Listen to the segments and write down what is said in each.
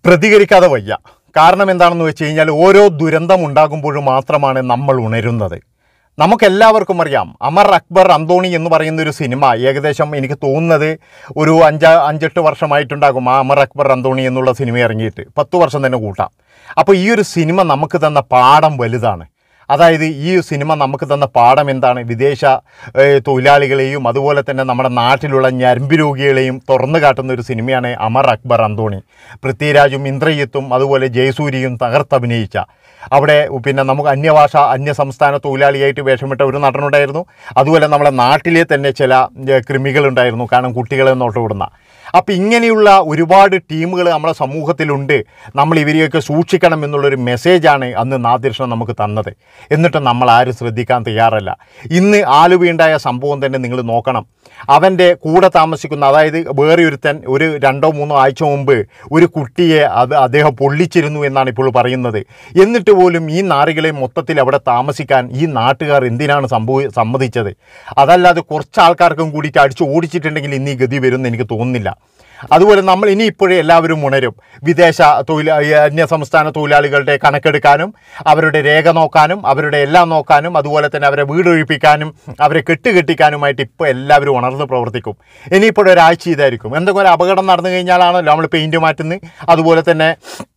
പ്രതികരിക്കാതെ വയ്യ കാരണം എന്താണെന്ന് വെച്ച് കഴിഞ്ഞാൽ ഓരോ ദുരന്തം ഉണ്ടാകുമ്പോഴും മാത്രമാണ് നമ്മൾ ഉണരുന്നത് നമുക്കെല്ലാവർക്കും അറിയാം അമർ അക്ബർ അന്തോണി എന്ന് പറയുന്ന ഒരു സിനിമ ഏകദേശം എനിക്ക് തോന്നുന്നത് ഒരു അഞ്ച് അഞ്ചെട്ട് വർഷമായിട്ടുണ്ടാകും ആ അമർ അക്ബർ അന്തോണി എന്നുള്ള സിനിമ ഇറങ്ങിയിട്ട് പത്ത് വർഷം തന്നെ കൂട്ടാം അപ്പോൾ ഈ ഒരു സിനിമ നമുക്ക് തന്ന പാഠം വലുതാണ് അതായത് ഈ സിനിമ നമുക്ക് തന്ന പാഠം എന്താണ് വിദേശ ഏഹ്, തൊഴിലാളികളെയും അതുപോലെ തന്നെ നമ്മുടെ നാട്ടിലുള്ള ഞരമ്പ് രോഗികളെയും തുറന്നു കാട്ടുന്ന ഒരു സിനിമയാണ് അമർ അക്ബർ അന്തോണി പൃഥ്വിരാജും ഇന്ദ്രജിത്തും അതുപോലെ ജയസൂര്യയും തകർത്തഭിനയിച്ച അവിടെ പിന്നെ നമുക്ക് അന്യഭാഷ അന്യ സംസ്ഥാന തൊഴിലാളിയായിട്ട് വേഷമിട്ട ഒരു നടനുണ്ടായിരുന്നു അതുപോലെ നമ്മുടെ നാട്ടിലെ തന്നെ ചില ഏഹ്, കൃമികളുണ്ടായിരുന്നു കാരണം കുട്ടികളെ നോട്ടമിടുന്ന അപ്പോൾ ഇങ്ങനെയുള്ള ഒരുപാട് ടീമുകൾ നമ്മുടെ സമൂഹത്തിലുണ്ട് നമ്മൾ ഇവരെയൊക്കെ സൂക്ഷിക്കണം എന്നുള്ളൊരു മെസ്സേജാണ് അന്ന് നാദിർഷ്ണ നമുക്ക് തന്നത് എന്നിട്ട് നമ്മൾ ആരും ശ്രദ്ധിക്കാൻ തയ്യാറല്ല ഇന്ന് ആലുവയുണ്ടായ സംഭവം തന്നെ നിങ്ങൾ നോക്കണം അവൻ്റെ കൂടെ താമസിക്കുന്ന അതായത് വേറെ ഒരുത്തൻ ഒരു രണ്ടോ മൂന്നോ ആഴ്ച മുമ്പ് ഒരു കുട്ടിയെ അത് അദ്ദേഹം പൊള്ളിച്ചിരുന്നു എന്നാണ് ഇപ്പോൾ പറയുന്നത് എന്നിട്ട് പോലും ഈ നാറികളെ മൊത്തത്തിൽ അവിടെ താമസിക്കാൻ ഈ നാട്ടുകാർ എന്തിനാണ് സംഭവ സമ്മതിച്ചത് അതല്ലാതെ കുറച്ച് ആൾക്കാർക്കും കൂടിയിട്ട് അടിച്ച് ഓടിച്ചിട്ടുണ്ടെങ്കിൽ ഇന്ന് ഈ ഗതി വരുമെന്ന് എനിക്ക് തോന്നുന്നില്ല അതുപോലെ നമ്മൾ ഇനി ഇപ്പോഴേ എല്ലാവരും ഉണരും വിദേശ തൊഴിൽ അന്യ സംസ്ഥാന തൊഴിലാളികളുടെ കണക്കെടുക്കാനും അവരുടെ രേഖ നോക്കാനും അവരുടെ എല്ലാം നോക്കാനും അതുപോലെ തന്നെ അവരെ വീടൊഴിപ്പിക്കാനും അവരെ കെട്ടുകെട്ടിക്കാനുമായിട്ട് ഇപ്പോൾ എല്ലാവരും ഉണർന്ന് പ്രവർത്തിക്കും ഇനിയിപ്പോൾ ഒരാഴ്ച ഇതായിരിക്കും എന്തെങ്കിലും ഒരു അപകടം നടന്നു കഴിഞ്ഞാലാണല്ലോ നമ്മൾ പെയിൻറ്റ് മാറ്റുന്നത് അതുപോലെ തന്നെ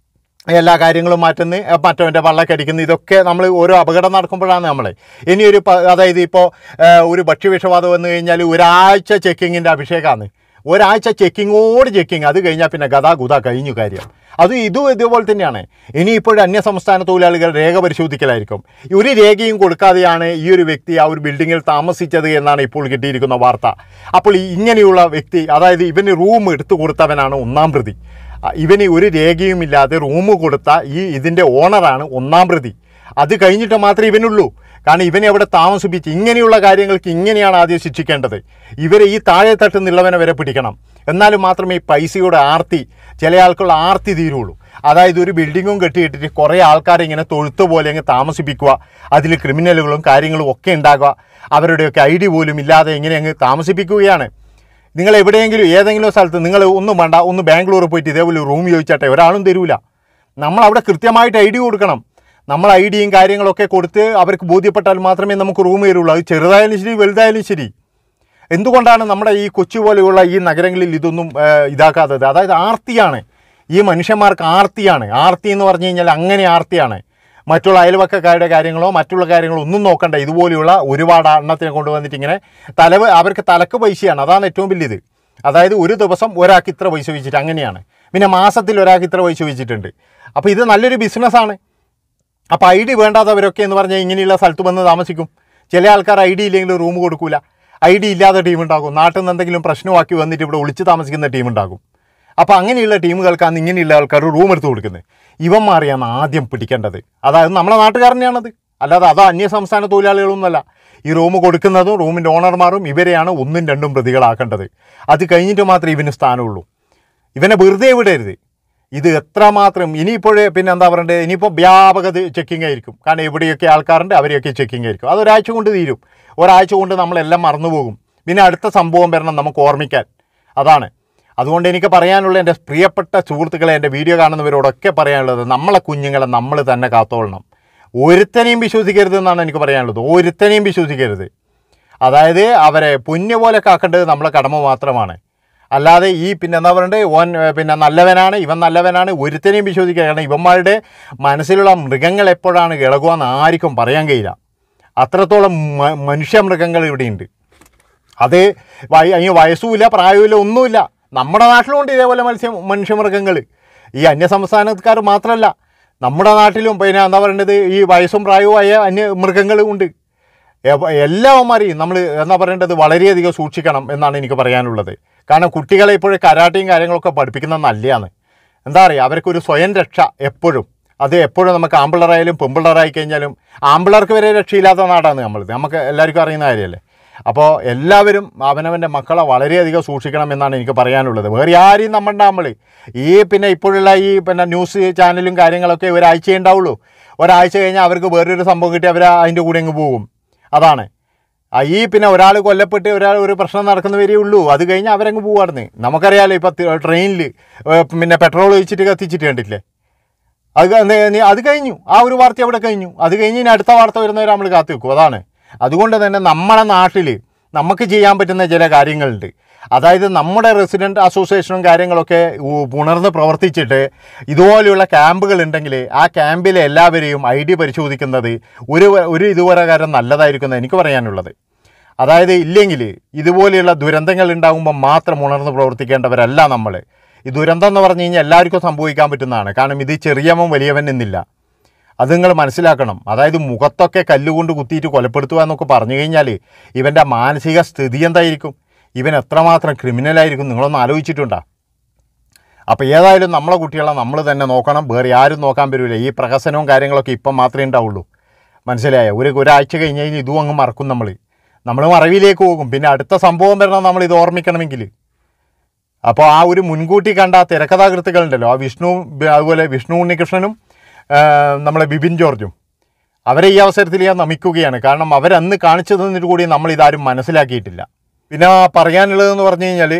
എല്ലാ കാര്യങ്ങളും മാറ്റുന്ന മറ്റവൻ്റെ വള്ളമൊക്കെ അടിക്കുന്ന ഇതൊക്കെ നമ്മൾ ഓരോ അപകടം നടക്കുമ്പോഴാണ് നമ്മൾ ഇനിയൊരു പ- അതായത് ഇപ്പോൾ ഒരു ഭക്ഷ്യവിഷബാധ വന്നു കഴിഞ്ഞാൽ ഒരാഴ്ച ചെക്കിങ്ങിൻ്റെ അഭിഷേകമാണ് ഒരാഴ്ച ചെക്കിങ്ങോട് ചെക്കിങ് അത് കഴിഞ്ഞാൽ പിന്നെ ഗതാ ഗുത കഴിഞ്ഞു കാര്യം അത് ഇതും ഇതുപോലെ തന്നെയാണ് ഇനിയിപ്പോഴും അന്യ സംസ്ഥാന തൊഴിലാളികൾ രേഖ പരിശോധിക്കലായിരിക്കും ഒരു രേഖയും കൊടുക്കാതെയാണ് ഈ ഒരു വ്യക്തി ആ ഒരു ബിൽഡിങ്ങിൽ താമസിച്ചത് എന്നാണ് ഇപ്പോൾ കിട്ടിയിരിക്കുന്ന വാർത്ത അപ്പോൾ ഈ ഇങ്ങനെയുള്ള വ്യക്തി അതായത് ഇവന് റൂം എടുത്തു കൊടുത്തവനാണ് ഒന്നാം പ്രതി ആ, ഇവന് ഒരു രേഖയും ഇല്ലാതെ റൂം കൊടുത്ത ഈ ഇതിൻ്റെ ഓണറാണ് ഒന്നാം പ്രതി അത് കഴിഞ്ഞിട്ട് മാത്രമേ ഇവനുള്ളൂ കാരണം ഇവനെ അവിടെ താമസിപ്പിച്ച് ഇങ്ങനെയുള്ള കാര്യങ്ങൾക്ക് ഇങ്ങനെയാണ് ആദ്യം ശിക്ഷിക്കേണ്ടത് ഇവരെ ഈ താഴെ തട്ടുന്നുള്ളവനെ വരെ പിടിക്കണം എന്നാലും മാത്രമേ ഈ പൈസയുടെ ആർത്തി ചില ആൾക്കുള്ള ആർത്തി തീരുള്ളൂ അതായത് ഒരു ബിൽഡിങ്ങും കെട്ടിയിട്ടിട്ട് കുറേ ആൾക്കാരെ ഇങ്ങനെ തൊഴുത്ത് പോലെ അങ്ങ് താമസിപ്പിക്കുക അതിൽ ക്രിമിനലുകളും കാര്യങ്ങളും ഒക്കെ ഉണ്ടാകുക അവരുടെയൊക്കെ ഐ ഡി പോലും ഇല്ലാതെ ഇങ്ങനെ അങ്ങ് താമസിപ്പിക്കുകയാണ് നിങ്ങൾ എവിടെയെങ്കിലും ഏതെങ്കിലും സ്ഥലത്ത് നിങ്ങൾ ഒന്നും വേണ്ട ഒന്ന് ബാംഗ്ലൂർ പോയിട്ട് ഇതേപോലെ റൂം ചോദിച്ചാട്ടെ ഒരാളും തരൂല നമ്മൾ അവിടെ കൃത്യമായിട്ട് ഐ ഡി കൊടുക്കണം നമ്മൾ ഐ ഡിയും കാര്യങ്ങളൊക്കെ കൊടുത്ത് അവർക്ക് ബോധ്യപ്പെട്ടാൽ മാത്രമേ നമുക്ക് റൂം തരുള്ളൂ അത് ചെറുതായാലും ശരി വലുതായാലും ശരി എന്തുകൊണ്ടാണ് നമ്മുടെ ഈ കൊച്ചി പോലെയുള്ള ഈ നഗരങ്ങളിൽ ഇതൊന്നും ഏഹ്, ഇതാക്കാത്തത് അതായത് ആർത്തിയാണ് ഈ മനുഷ്യന്മാർക്ക് ആർത്തിയാണ് ആർത്തി എന്ന് പറഞ്ഞു കഴിഞ്ഞാൽ അങ്ങനെ ആർത്തിയാണ് മറ്റുള്ള അയൽവക്കക്കാരുടെ കാര്യങ്ങളോ മറ്റുള്ള കാര്യങ്ങളോ ഒന്നും നോക്കണ്ട ഇതുപോലെയുള്ള ഒരുപാട് എണ്ണത്തിനെ കൊണ്ടുവന്നിട്ട് ഇങ്ങനെ തലവ് അവർക്ക് തലക്ക് പൈസയാണ് അതാണ് ഏറ്റവും വലിയത് അതായത് ഒരു ദിവസം ഒരാൾക്ക് ഇത്ര പൈസ വെച്ചിട്ട് അങ്ങനെയാണ് പിന്നെ മാസത്തിൽ ഒരാൾക്ക് ഇത്ര പൈസ വെച്ചിട്ടുണ്ട് അപ്പോൾ ഇത് നല്ലൊരു ബിസിനസ്സാണ് അപ്പോൾ ഐ ഡി വേണ്ടാത്തവരൊക്കെ എന്ന് പറഞ്ഞാൽ ഇങ്ങനെയുള്ള സ്ഥലത്ത് വന്ന് താമസിക്കും ചില ആൾക്കാർ ഐ ഡി ഇല്ലെങ്കിൽ റൂം കൊടുക്കൂല ഐ ഡി ഇല്ലാത്ത ടീം ഉണ്ടാകും നാട്ടിൽ നിന്ന് എന്തെങ്കിലും പ്രശ്നമാക്കി വന്നിട്ട് ഇവിടെ ഒളിച്ച് താമസിക്കുന്ന ടീം ഉണ്ടാകും അപ്പോൾ അങ്ങനെയുള്ള ടീമുകൾക്കാണ് ഇങ്ങനെയുള്ള ആൾക്കാർ റൂം എടുത്ത് കൊടുക്കുന്നത് ഇവന്മാരെയാണ് ആദ്യം പിടിക്കേണ്ടത് അതായത് നമ്മളെ നാട്ടുകാരനെയാണത് അല്ലാതെ അത് അന്യ സംസ്ഥാന തൊഴിലാളികളൊന്നുമല്ല ഈ റൂം കൊടുക്കുന്നതും റൂമിൻ്റെ ഓണർമാരും ഇവരെയാണ് ഒന്നും രണ്ടും പ്രതികളാക്കേണ്ടത് അത് കഴിഞ്ഞിട്ട് മാത്രമേ ഇവന് സ്ഥാനമുള്ളൂ ഇവനെ വെറുതെ വിടരുത് ഇത് എത്രമാത്രം ഇനിയിപ്പോഴേ പിന്നെ എന്താ പറയണ്ടത് ഇനിയിപ്പോൾ വ്യാപക ചെക്കിംഗ് ആയിരിക്കും കാരണം എവിടെയൊക്കെ ആൾക്കാരുണ്ട് അവരെയൊക്കെ ചെക്കിംഗ് ആയിരിക്കും അത് ഒരാഴ്ച കൊണ്ട് തീരും ഒരാഴ്ച കൊണ്ട് നമ്മളെല്ലാം മറന്നുപോകും പിന്നെ അടുത്ത സംഭവം വരണം നമുക്ക് ഓർമ്മിക്കാൻ അതാണ് അതുകൊണ്ട് എനിക്ക് പറയാനുള്ള എൻ്റെ പ്രിയപ്പെട്ട സുഹൃത്തുക്കളെ എൻ്റെ വീഡിയോ കാണുന്നവരോടൊക്കെ പറയാനുള്ളത് നമ്മളെ കുഞ്ഞുങ്ങളെ നമ്മൾ തന്നെ കാത്തോളണം ഒരുത്തനെയും വിശ്വസിക്കരുത് എന്നാണ് എനിക്ക് പറയാനുള്ളത് ഒരുത്തനെയും വിശ്വസിക്കരുത് അതായത് അവരെ പുണ്യ പോലെ കാക്കേണ്ടത് നമ്മളെ കടമ മാത്രമാണ് അല്ലാതെ ഈ പിന്നെ എന്താ പറയണ്ടേ ഓൻ ഏ, പിന്നെ നല്ലവനാണ് ഇവൻ നല്ലവനാണ് ഒരുത്തനെയും വിശ്വസിക്കുക കാരണം ഇവന്മാരുടെ മനസ്സിലുള്ള മൃഗങ്ങൾ എപ്പോഴാണ് ഇളകുകയെന്ന് ആർക്കും പറയാൻ കഴിയില്ല അത്രത്തോളം മ- മനുഷ്യ മൃഗങ്ങൾ ഇവിടെയുണ്ട് അത് വയ അതിന് വയസ്സുമില്ല പ്രായവുമില്ല ഒന്നുമില്ല നമ്മുടെ നാട്ടിലുമുണ്ട് ഇതേപോലെ മത്സ്യ മനുഷ്യമൃഗങ്ങൾ ഈ അന്യ സംസ്ഥാനക്കാർ മാത്രമല്ല നമ്മുടെ നാട്ടിലും പിന്നെ എന്താ പറയേണ്ടത് ഈ വയസ്സും പ്രായവുമായ അന്യ മൃഗങ്ങളും ഉണ്ട് എവ- എല്ലാവന്മാരെയും നമ്മൾ എന്താ പറയേണ്ടത് വളരെയധികം സൂക്ഷിക്കണം എന്നാണ് എനിക്ക് പറയാനുള്ളത് കാരണം കുട്ടികളെ ഇപ്പോഴും കരാട്ടയും കാര്യങ്ങളൊക്കെ പഠിപ്പിക്കുന്നത് നല്ലതാണ് എന്താ പറയുക അവർക്കൊരു സ്വയം രക്ഷ എപ്പോഴും അത് എപ്പോഴും നമുക്ക് ആമ്പിളറായാലും പെമ്പിളറായി കഴിഞ്ഞാലും ആമ്പിളർക്ക് വരെ രക്ഷയില്ലാത്ത നാടാണ് നമ്മൾ നമുക്ക് എല്ലാവർക്കും അറിയുന്ന കാര്യമല്ലേ അപ്പോൾ എല്ലാവരും അവനവൻ്റെ മക്കളെ വളരെയധികം സൂക്ഷിക്കണം എന്നാണ് എനിക്ക് പറയാനുള്ളത് വേറെ ആരെയും നമ്മണ്ട നമ്മൾ ഈ പിന്നെ ഇപ്പോഴുള്ള ഈ പിന്നെ ന്യൂസ് ചാനലും കാര്യങ്ങളൊക്കെ ഒരാഴ്ചയേ ഉണ്ടാവുള്ളൂ ഒരാഴ്ച കഴിഞ്ഞാൽ അവർക്ക് വേറൊരു സംഭവം കിട്ടി അവർ അതിൻ്റെ കൂടെ അങ്ങ് പോകും അതാണ് ആ ഈ പിന്നെ ഒരാൾ കൊല്ലപ്പെട്ട് ഒരാൾ ഒരു പ്രശ്നം നടക്കുന്ന വരെ ഉള്ളൂ അത് കഴിഞ്ഞ് അവരങ്ങ് പോവാർന്ന് നമുക്കറിയാലോ ഇപ്പം ട്രെയിനിൽ പിന്നെ പെട്രോൾ ഒഴിച്ചിട്ട് കത്തിച്ചിട്ട് കണ്ടില്ലേ അത് ക- നെ- നി- അത് കഴിഞ്ഞു ആ ഒരു വാർത്ത അവിടെ കഴിഞ്ഞു അത് കഴിഞ്ഞ് ഇനി അടുത്ത വാർത്ത വരുന്നവരെ നമ്മൾ കാത്തു വെക്കും അതാണ് അതുകൊണ്ട് തന്നെ നമ്മുടെ നാട്ടിൽ നമുക്ക് ചെയ്യാൻ പറ്റുന്ന ചില കാര്യങ്ങളുണ്ട് അതായത് നമ്മുടെ റെസിഡൻറ്റ് അസോസിയേഷനും കാര്യങ്ങളൊക്കെ ഉ- ഉണർന്ന് പ്രവർത്തിച്ചിട്ട് ഇതുപോലെയുള്ള ക്യാമ്പുകൾ ഉണ്ടെങ്കിൽ ആ ക്യാമ്പിലെ എല്ലാവരെയും ഐ ഡി പരിശോധിക്കുന്നത് ഒരു വ- ഒരു ഇതുവരെ കാര്യം നല്ലതായിരിക്കും എനിക്ക് പറയാനുള്ളത് അതായത് ഇല്ലെങ്കിൽ ഇതുപോലെയുള്ള ദുരന്തങ്ങൾ ഉണ്ടാകുമ്പോൾ മാത്രം ഉണർന്ന് പ്രവർത്തിക്കേണ്ടവരല്ല നമ്മൾ ഈ ദുരന്തം എന്ന് പറഞ്ഞു കഴിഞ്ഞാൽ എല്ലാവർക്കും സംഭവിക്കാൻ പറ്റുന്നതാണ് കാരണം ഇത് ചെറിയവൻ വലിയവൻ എന്നില്ല അത് നിങ്ങൾ മനസ്സിലാക്കണം അതായത് മുഖത്തൊക്കെ കല്ലുകൊണ്ട് കുത്തിയിട്ട് കൊലപ്പെടുത്തുക എന്നൊക്കെ പറഞ്ഞു കഴിഞ്ഞാൽ ഇവൻ്റെ മാനസിക സ്ഥിതി എന്തായിരിക്കും ഇവൻ എത്രമാത്രം ക്രിമിനലായിരിക്കും നിങ്ങളൊന്ന് ആലോചിച്ചിട്ടുണ്ടോ അപ്പോൾ ഏതായാലും നമ്മളെ കുട്ടികളെ നമ്മൾ തന്നെ നോക്കണം വേറെ ആരും നോക്കാൻ പറ്റില്ല ഈ പ്രഹസനവും കാര്യങ്ങളൊക്കെ ഇപ്പം മാത്രമേ ഉണ്ടാവുള്ളൂ മനസ്സിലായോ ഒരു ഒരാഴ്ച കഴിഞ്ഞ് കഴിഞ്ഞാൽ ഇതും അങ്ങ് മറക്കും നമ്മൾ നമ്മൾ മറവിയിലേക്ക് പോകും പിന്നെ അടുത്ത സംഭവം വരണം നമ്മൾ ഇത് ഓർമ്മിക്കണമെങ്കിൽ അപ്പോൾ ആ ഒരു മുൻകൂട്ടി കണ്ട ആ തിരക്കഥാകൃത്തുകളുണ്ടല്ലോ ആ വിഷ്ണു ബ- അതുപോലെ വിഷ്ണു ഉണ്ണികൃഷ്ണനും ആ, നമ്മളെ ബിബിൻ ജോർജും അവരെ ഈ അവസരത്തിൽ ഞാൻ നമിക്കുകയാണ് കാരണം അവരന്ന് കാണിച്ചു തന്നിട്ട് കൂടി നമ്മൾ ഇതാരും മനസ്സിലാക്കിയിട്ടില്ല പിന്നെ പറയാനുള്ളതെന്ന് പറഞ്ഞു കഴിഞ്ഞാൽ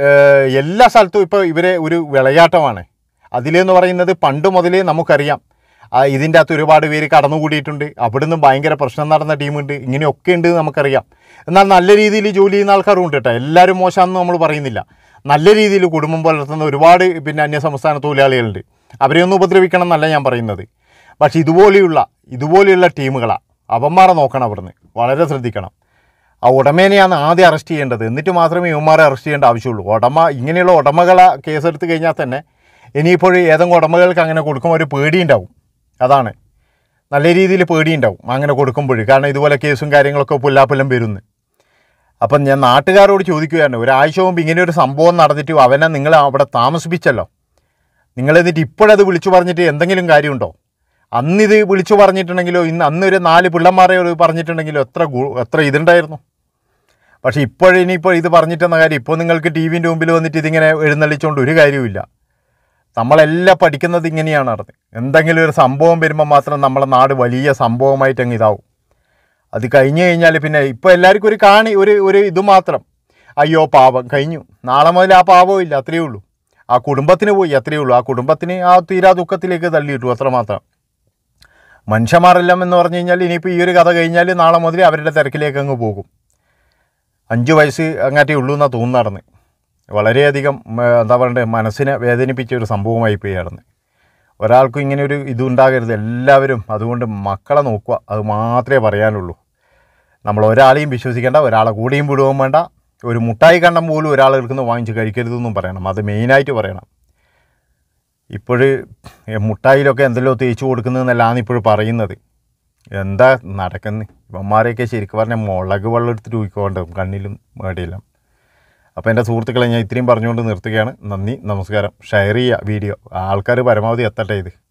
എല്ലാ സ്ഥലത്തും ഇപ്പോൾ ഇവരെ ഒരു വിളയാട്ടമാണ് അതിലെന്ന് പറയുന്നത് പണ്ട് മുതലേ നമുക്കറിയാം ആ, ഇതിൻ്റെ അകത്ത് ഒരുപാട് പേര് കടന്നുകൂടിയിട്ടുണ്ട് അവിടുന്ന് ഭയങ്കര പ്രശ്നം നടന്ന ടീമുണ്ട് ഇങ്ങനെയൊക്കെ ഉണ്ട് എന്ന് നമുക്കറിയാം എന്നാൽ നല്ല രീതിയിൽ ജോലി ചെയ്യുന്ന ആൾക്കാരും ഉണ്ട് കേട്ടോ എല്ലാവരും മോശമാണെന്ന് നമ്മൾ പറയുന്നില്ല നല്ല രീതിയിൽ കുടുംബം പുലർത്തുന്ന ഒരുപാട് പിന്നെ അന്യസംസ്ഥാന തൊഴിലാളികളുണ്ട് അവരെയൊന്നും ഉപദ്രവിക്കണം എന്നല്ല ഞാൻ പറയുന്നത് പക്ഷേ ഇതുപോലെയുള്ള ഇതുപോലെയുള്ള ടീമുകളാണ് അവന്മാരെ നോക്കണം അവിടുന്ന് വളരെ ശ്രദ്ധിക്കണം ആ ഉടമേനെയാണ് ആദ്യം അറസ്റ്റ് ചെയ്യേണ്ടത് എന്നിട്ട് മാത്രമേ ഇവന്മാരെ അറസ്റ്റ് ചെയ്യേണ്ട ആവശ്യമുള്ളൂ ഉടമ ഇങ്ങനെയുള്ള ഉടമകളെ കേസെടുത്ത് കഴിഞ്ഞാൽ തന്നെ ഇനിയിപ്പോൾ ഏതെങ്കിലും ഉടമകൾക്ക് അങ്ങനെ കൊടുക്കുമ്പോൾ ഒരു പേടിയുണ്ടാവും അതാണ് നല്ല രീതിയിൽ പേടിയുണ്ടാവും അങ്ങനെ കൊടുക്കുമ്പോൾ കാരണം ഇതുപോലെ കേസും കാര്യങ്ങളൊക്കെ പുല്ലാപ്പുല്ലം വരുന്നു അപ്പം ഞാൻ നാട്ടുകാരോട് ചോദിക്കുകയാണ് ഒരാഴ്ച മുമ്പ് ഇങ്ങനെ ഒരു സംഭവം നടന്നിട്ട് അവനെ നിങ്ങൾ അവിടെ താമസിപ്പിച്ചല്ലോ നിങ്ങൾ എന്നിട്ട് ഇപ്പോഴത് വിളിച്ചു പറഞ്ഞിട്ട് എന്തെങ്കിലും കാര്യമുണ്ടോ അന്നിത് വിളിച്ചു പറഞ്ഞിട്ടുണ്ടെങ്കിലോ ഇന്ന് അന്നൊരു നാല് പിള്ളന്മാരെ ഒരു പറഞ്ഞിട്ടുണ്ടെങ്കിലോ എത്ര ഗു- എത്ര ഇതുണ്ടായിരുന്നു പക്ഷേ ഇപ്പോഴിനിയിപ്പോൾ ഇത് പറഞ്ഞിട്ടെന്ന കാര്യം ഇപ്പോൾ നിങ്ങൾക്ക് ടി വിൻ്റെ മുമ്പിൽ വന്നിട്ട് ഇതിങ്ങനെ എഴുന്നള്ളിച്ചുകൊണ്ട് ഒരു കാര്യവുമില്ല നമ്മളെല്ലാം പഠിക്കുന്നത് ഇങ്ങനെയാണ് നടന്നത് എന്തെങ്കിലും ഒരു സംഭവം വരുമ്പോൾ മാത്രം നമ്മളെ നാട് വലിയ സംഭവമായിട്ട് അങ്ങ് ഇതാവും അത് കഴിഞ്ഞ് കഴിഞ്ഞാൽ പിന്നെ ഇപ്പോൾ എല്ലാവർക്കും ഒരു കാണി ഒരു ഒരു ഇത് മാത്രം അയ്യോ പാപം കഴിഞ്ഞു നാളെ മുതൽ ആ പാപവും ഇല്ല അത്രയേ ഉള്ളൂ ആ കുടുംബത്തിന് പോയി അത്രയേ ഉള്ളൂ ആ കുടുംബത്തിന് ആ തീരാ ദുഃഖത്തിലേക്ക് തള്ളിയിട്ടു അത്രമാത്രം മനുഷ്യന്മാരെല്ലാം എന്ന് പറഞ്ഞു കഴിഞ്ഞാൽ ഇനിയിപ്പോൾ ഈ ഒരു കഥ കഴിഞ്ഞാൽ നാളെ മുതൽ അവരുടെ തിരക്കിലേക്ക് അങ്ങ് പോകും അഞ്ച് വയസ്സ് അങ്ങാറ്റേ ഉള്ളൂ എന്നാണ് തോന്നുന്നറിഞ്ഞ് വളരെയധികം ഉം, എന്താ പറയണ്ടേ മനസ്സിനെ വേദനിപ്പിച്ച ഒരു സംഭവമായി പോയി നടന്ന് ഒരാൾക്കും ഇങ്ങനെ ഒരു ഇതുണ്ടാകരുത് എല്ലാവരും അതുകൊണ്ട് മക്കളെ നോക്കുക അത് മാത്രമേ പറയാനുള്ളൂ നമ്മൾ ഒരാളെയും വിശ്വസിക്കേണ്ട ഒരാളെ കൂടെയും വിടുകയും വേണ്ട ഒരു മുട്ടായി കണ്ണം പോലും ഒരാൾ എടുക്കുന്ന വാങ്ങിച്ച് കഴിക്കരുതെന്നും പറയണം അത് മെയിനായിട്ട് പറയണം ഇപ്പോഴ് മുട്ടായിലൊക്കെ എന്തെല്ലോ തേച്ച് കൊടുക്കുന്നതെന്നല്ലാണ് ഇപ്പോഴും പറയുന്നത് എന്താ നടക്കുന്നത് ഇവന്മാരെയൊക്കെ ശരിക്കും പറഞ്ഞാൽ മുളക് വെള്ളം എടുത്തിട്ട് ഊയിക്കോണ്ടും കണ്ണിലും മേടിയില്ല അപ്പോൾ എൻ്റെ സുഹൃത്തുക്കളെ ഞാൻ ഇത്രയും പറഞ്ഞുകൊണ്ട് നിർത്തുകയാണ് നന്ദി നമസ്കാരം ഷെയർ ചെയ്യുക വീഡിയോ ആൾക്കാർ പരമാവധി എത്തട്ടെ ഇത്